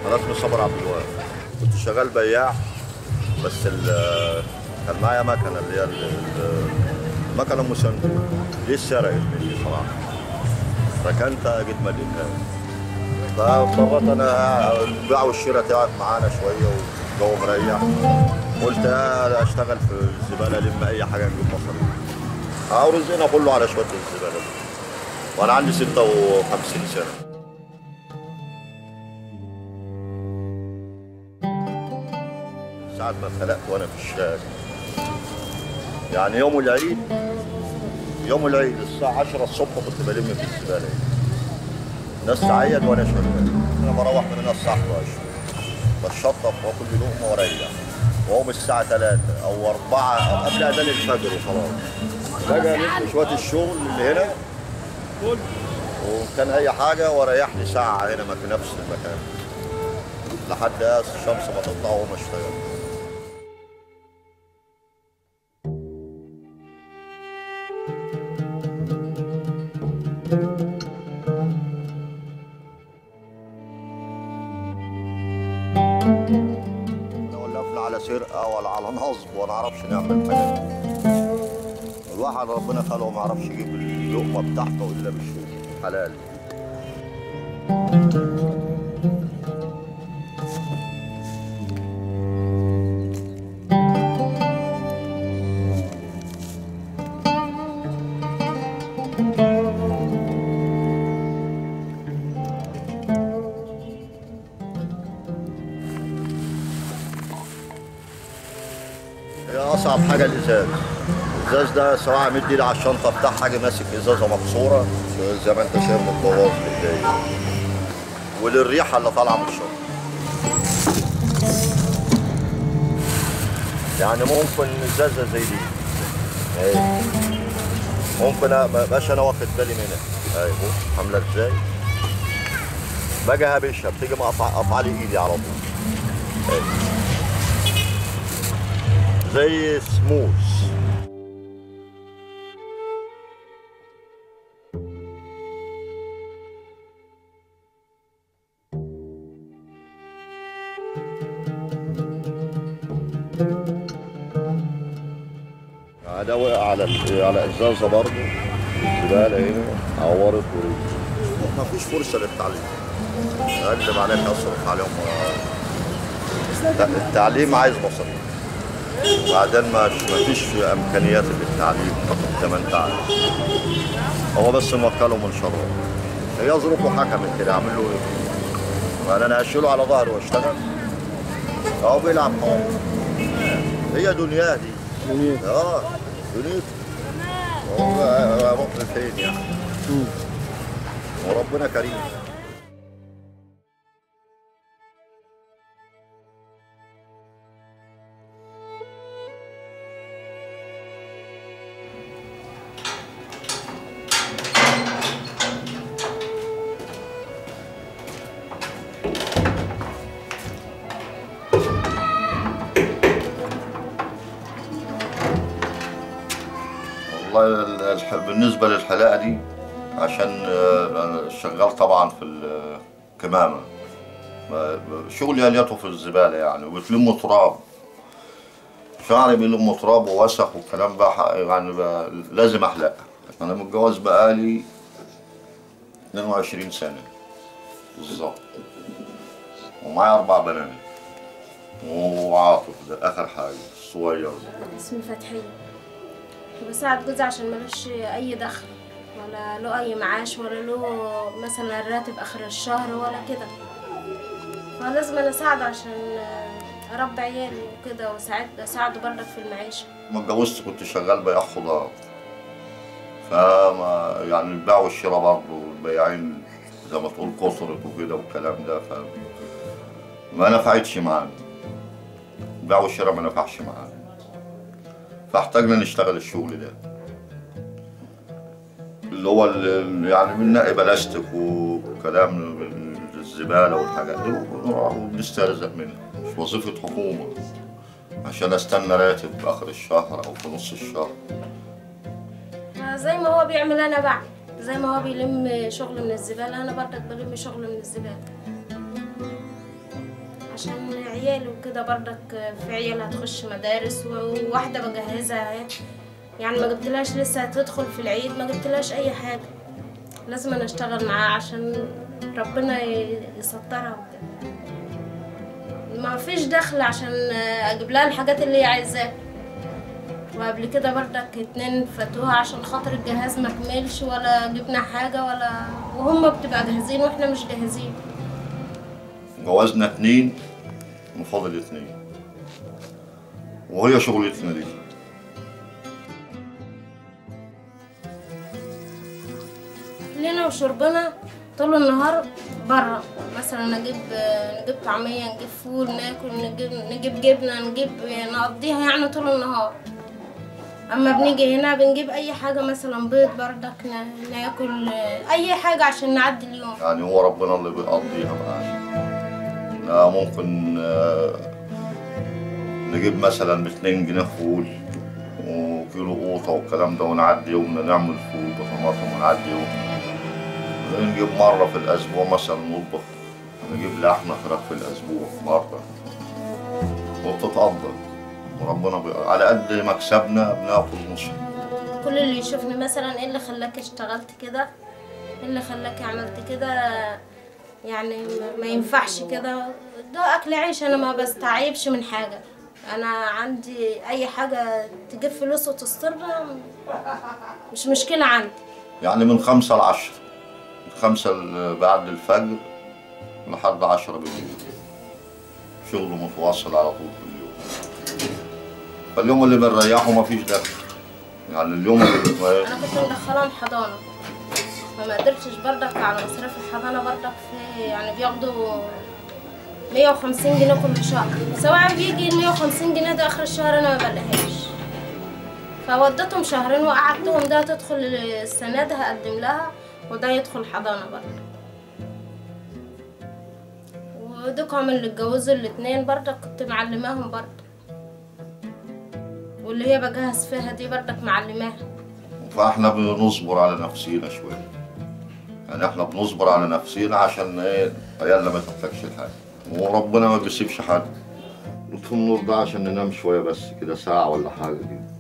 انا اسمي صبر عبد الوهاب كنت شغال بياع بس ال- كان معايا مكنه اللي هي ال- ال- المكنه المسنده دي اتسرقت مني صراحه ركنتها جيت مليتها فاضطريت انا البيع والشراء تعب معانا شويه والجو مريح قلت آه اشتغل في الزباله الم اي حاجه نجيب مصاريف اه رزقنا كله على شويه الزباله دي وانا عندي 56 سنه ساعة ما اتخلقت وانا في الشارع يعني يوم العيد يوم العيد الساعة 10 الصبح كنت بلم في الزبالة الناس تعيد وانا شغال انا بروح من هنا الساعة 11 بتشطف واكل لقمة واريح واقوم الساعة 3 او 4 او قبل اذان الفجر وخلاص باجي الف شوية الشغل اللي هنا وكان اي حاجة واريح لي ساعة هنا ما في نفس المكان لحد الشمس ما تطلع وما اشتغل لا ولفنا على سرقه ولا على نصب ولا نعرفش نعمل حاجه الواحد ربنا خلقه ما يعرفش يجيب اللقمه بتاعته الا بالشغل حلال هي اصعب حاجه الازاز الازاز ده سواء مدي ايدي على الشنطه بتاع حاجه ماسك ازازه مكسوره زي ما انت شايف متبوظ بايديا وللريحه اللي طالعه من الشنطه يعني ممكن ازازه زي دي اهي ممكن ما بقاش انا واخد بالي منها اهي بص عامله ازاي باجي هبشها بتيجي مقطع قطع لي ايدي على طول اهي زي سموث ده وقع على على ازازه برضه الزباله هنا عورت ما فيش فرصه للتعليم اكذب عليك اصرف عليهم لا، التعليم عايز مصاريف بعدين ما ما فيش امكانيات للتعليم زي ما انت عارف هو بس موكله من شره هي ظروفه حكمت كده اعمل له ايه؟ ما انا اشيله على ظهره واشتغل اهو بيلعب حار هي دنياه دي دنيا اه دنيته هو هروح فين يعني وربنا كريم والله ال- الح- بالنسبة للحلاقة دي عشان آه، أنا شغال طبعا في الكمامة ب- شغلي اليته في الزبالة يعني وبتلم تراب شعري بيلم تراب ووسخ والكلام بقى ح- يعني بقى لازم احلق انا متجوز بقالي 22 سنة بالظبط ومعايا أربع بنات وعاطف ده آخر حاجة الصغير ده اسمي فتحية بساعد جوزي عشان ملوش أي دخل ولا له أي معاش ولا له مثلا راتب آخر الشهر ولا كده فلازم أنا أساعده عشان أربي عيالي وكده وأساعد أساعده برضك في المعيشة ما اتجوزت كنت شغال بياع خضار فما يعني البيع والشراء برضه البياعين زي ما تقول كثرت وكده والكلام ده ف ما نفعتش معانا البيع والشراء ما نفعش معانا فاحتاجنا نشتغل الشغل ده اللي هو ال- يعني بننقي بلاستيك وكلام من الزباله والحاجات دي ونروح ونسترزق منها مش وظيفه حكومه عشان استنى راتب اخر الشهر او في نص الشهر زي ما هو بيعمل أنا بعمل زي ما هو بيلم شغل من الزبالة أنا برضك بلم شغل من الزبالة عشان عيالي وكده برضك في عيال هتخش مدارس وواحدة بجهزها اهي يعني ما جبتلهاش لسه هتدخل في العيد ما جبتلهاش أي حاجة لازم أنا أشتغل معاها عشان ربنا ي- يسترها وكده ما فيش دخل عشان أجيب لها الحاجات اللي هي عايزاها وقبل كده برضك اتنين فاتوها عشان خاطر الجهاز ما كملش ولا جبنا حاجة ولا وهم بتبقى جاهزين واحنا مش جاهزين جوازنا اتنين وفاضل اتنين وهي شغلتنا دي لنا وشربنا طول النهار برا مثلا نجيب نجيب طعمية نجيب فول ناكل نجيب نجيب جبنة نجيب نقضيها يعني طول النهار اما بنيجي هنا بنجيب اي حاجة مثلا بيض بردك نا- ناكل اي حاجة عشان نعدي اليوم يعني هو ربنا اللي بيقضيها معانا لا ممكن آه، نجيب مثلا باتنين جنيه فول وكيلو قوطة والكلام ده ونعدي يومنا نعمل فول بطماطم ونعدي يومنا نجيب مرة في الأسبوع مثلا نطبخ نجيب لحمة فراخ في الأسبوع مرة وبتتقدر وربنا بي... على قد مكسبنا بناكل نص كل اللي يشوفني مثلا ايه اللي خلاك اشتغلت كده ايه اللي خلاك عملت كده يعني ما- ما ينفعش كده ده اكل عيش انا ما بستعيبش من حاجه انا عندي اي حاجه تجيب فلوس وتسترها مش مشكله عندي يعني من خمسة لعشرة من خمسة ل- بعد الفجر لحد عشرة بالليل شغل متواصل على طول كل يوم فاليوم اللي بنريحه مفيش دخل يعني اليوم اللي بتريح انا كنت مدخلهم حضانه فما قدرتش بردك على مصاريف الحضانه بردك في يعني بياخدوا 150 جنيه كل شهر سواء بيجي ال 150 جنيه ده اخر الشهر انا ما بلاقيهاش فوديتهم شهرين وقعدتهم ده تدخل السنه ده هقدم لها وده يدخل حضانه برضه ودوكهم اللي اتجوزوا الاتنين برضه كنت معلماهم برضه واللي هي بجهز فيها دي برضك معلماها فاحنا بنصبر على نفسينا شوية يعني احنا بنصبر على نفسينا عشان ايه عيالنا ما تحتاجش حاجة وربنا ما بيسيبش حد نطفي النور ده عشان ننام شوية بس كده ساعة ولا حاجة كده